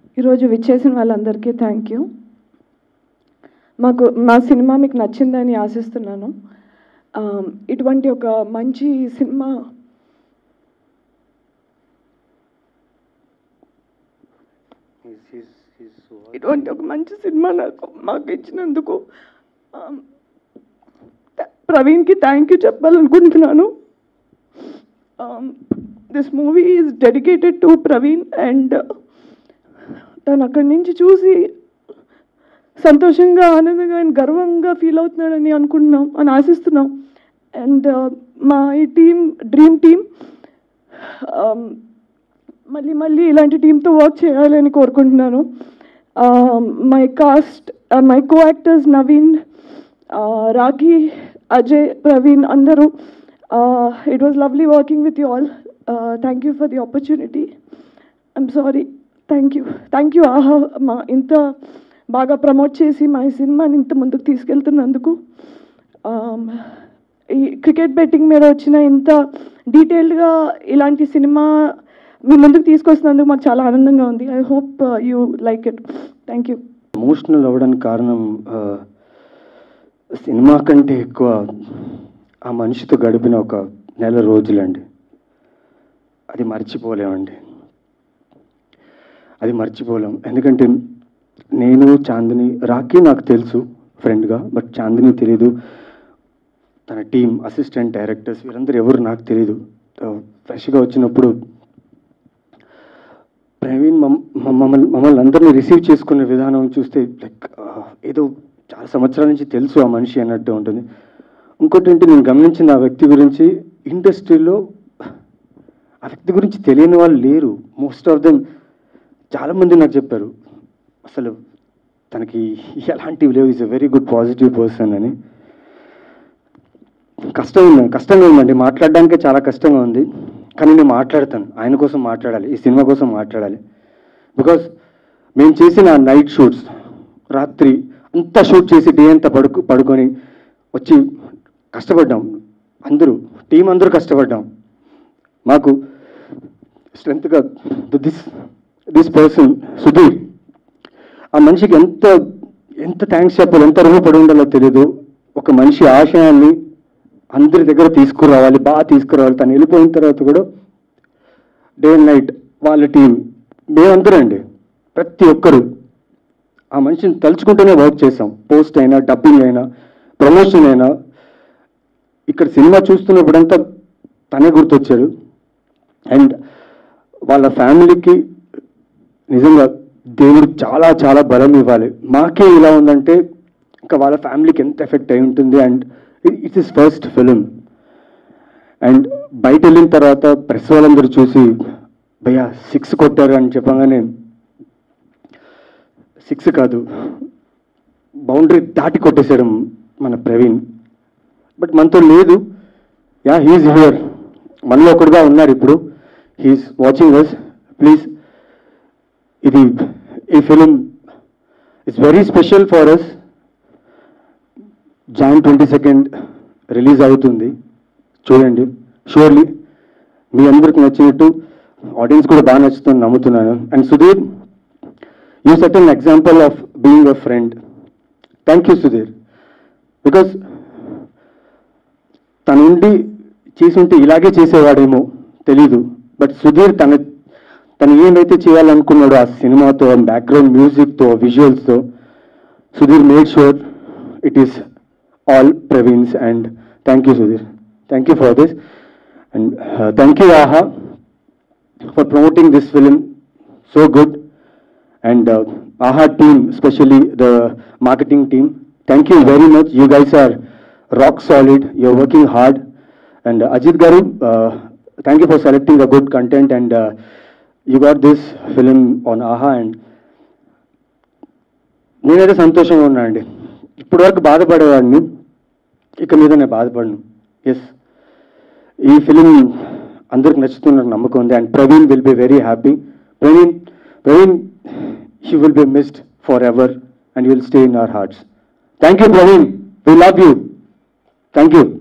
ఈరోజు విచ్చేసిన వాళ్ళందరికీ థ్యాంక్ యూ మాకు మా సినిమా మీకు నచ్చిందని ఆశిస్తున్నాను ఆ, ఇటువంటి ఒక మంచి సినిమా ఇటువంటి ఒక మంచి సినిమా నాకు మాకు ఇచ్చినందుకు ఆ, త- ప్రవీణ్కి థ్యాంక్ యూ చెప్పాలనుకుంటున్నాను this movie is dedicated to Praveen and తను అక్కడి నుంచి చూసి సంతోషంగా ఆనందంగా ఆయన గర్వంగా ఫీల్ అవుతున్నాడని అనుకుంటున్నాం అని ఆశిస్తున్నాం అండ్ మా ఈ టీమ్ డ్రీమ్ టీమ్ మళ్ళీ మళ్ళీ ఇలాంటి టీంతో వర్క్ చేయాలని కోరుకుంటున్నాను my cast my co actors Naveen Rakhi Ajay Praveen అందరూ it was lovely working with you all thank you for the opportunity I'm sorry thank you thank you Aha మా ఇంత బాగా ప్రమోట్ చేసి మా ఈ సినిమాని ఇంత ముందుకు తీసుకెళ్తున్నందుకు Um, ఈ క్రికెట్ బెట్టింగ్ మీద వచ్చిన ఇంత డీటెయిల్డ్గా ఇలాంటి సినిమా మీ ముందుకు తీసుకొస్తున్నందుకు మాకు చాలా ఆనందంగా ఉంది I hope you like it thank you emotional అవ్వడానికి కారణం ఆ, సినిమా కంటే ఎక్కువ ఆ మనిషితో గడిపిన ఒక నెల రోజులండి అది మర్చిపోలేమండి అది మర్చిపోలేం ఎందుకంటే నేను చాందిని రాఖీ నాకు తెలుసు ఫ్రెండ్గా బట్ చాందిని తెలీదు తన టీం అసిస్టెంట్ డైరెక్టర్స్ వీరందరూ ఎవరు నాకు తెలియదు ఫ్రెష్గా వచ్చినప్పుడు ప్రవీణ్ మమ్- మమ్- మమ్మల్ని మమ్మల్ని అందరినీ రిసీవ్ చేసుకునే విధానం చూస్తే లైక్ ఏదో చాలా సంవత్సరాల నుంచి తెలుసు ఆ మనిషి అన్నట్టు ఉంటుంది ఇంకోటి ఏంటి నేను గమనించిన ఆ వ్యక్తి గురించి ఇండస్ట్రీలో ఆ వ్యక్తి గురించి తెలియని వాళ్ళు లేరు మోస్ట్ ఆఫ్ దెమ్ చాలామంది నాకు చెప్పారు అసలు తనకి ఎలాంటివి లేవు is a very good positive person అని కష్టం ఉంది కష్టంగా ఉందండి మాట్లాడడానికే చాలా కష్టంగా ఉంది కానీ నేను మాట్లాడతాను ఆయన కోసం మాట్లాడాలి ఈ సినిమా కోసం మాట్లాడాలి బికాస్ మేము చేసిన నైట్ షూట్స్ రాత్రి అంతా షూట్ చేసి డే అంతా పడుకు పడుకొని వచ్చి కష్టపడ్డాం అందరూ టీం అందరూ కష్టపడ్డాం మాకు స్ట్రెంత్గా దిస్ దిస్ పర్సన్ సుధీర్ ఆ మనిషికి ఎంత ఎంత థ్యాంక్స్ చెప్పాలి ఎంత రుణపడి ఉండాలో తెలియదు ఒక మనిషి ఆశయాన్ని అందరి దగ్గర తీసుకురావాలి బాగా తీసుకురావాలి తను వెళ్ళిపోయిన తర్వాత కూడా డే అండ్ నైట్ వాళ్ళ టీం మేమందరం అండి ప్రతి ఒక్కరు ఆ మనిషిని తలుచుకుంటూనే వర్క్ చేసాం పోస్ట్ అయినా డబ్బింగ్ అయినా ప్రమోషన్ అయినా ఇక్కడ సినిమా చూస్తున్నప్పుడంతా తనే గుర్తొచ్చాడు అండ్ వాళ్ళ ఫ్యామిలీకి నిజంగా దేవుడు చాలా చాలా బలం ఇవ్వాలి మాకే ఇలా ఉందంటే ఇంకా వాళ్ళ ఫ్యామిలీకి ఎంత ఎఫెక్ట్ అయి ఉంటుంది and it's is first film and బయట వెళ్ళిన తర్వాత ప్రెస్ వాళ్ళందరూ చూసి భయ్యా సిక్స్ కొట్టారు అని చెప్పగానే సిక్స్ కాదు బౌండరీ దాటి కొట్టేశాడు మన ప్రవీణ్ బట్ మనతో లేదు యా హీఈస్ హియర్ మనలో ఒకడుగా ఉన్నారు ఇప్పుడు హీఈస్ వాచింగ్ అస్ ప్లీజ్ ఇది ఈ film it's very special for us June twenty second release అవుతుంది చూడండి షూర్లీ మీ అందరికి నచ్చినట్టు ఆడియన్స్ కూడా బాగా నచ్చుతుంది నమ్ముతున్నాను and Sudheer you set an example of being a friend thank you Sudheer because తను ఉండి చేసి ఉంటే ఇలాగే చేసేవాడేమో తెలీదు బట్ సుధీర్ తన తను ఏమైతే చేయాలనుకున్నాడో ఆ సినిమాతో బ్యాక్గ్రౌండ్ మ్యూజిక్తో విజువల్స్తో Sudheer made sure it is all Praveen's and thank you Sudheer thank you for this and thank you Aha for promoting this film so good and uh, AHA team, especially the marketing team. Thank you very much. You guys are rock solid. You're working hard. And uh, Ajit Garu, uh, thank you for selecting a good content and uh, you got this film on AHA and నేనైతే సంతోషంగా ఉన్నా అండి ఇప్పటి వరకు బాధపడేవాడిని ఇక మీద నేను బాధపడను yes ఈ ఫిలిం అందరికి నచ్చుతున్న నమ్మకం ఉంది and Praveen will be very happy Praveen Praveen he will be missed for ever and will stay in our hearts thank you Praveen we love you thank you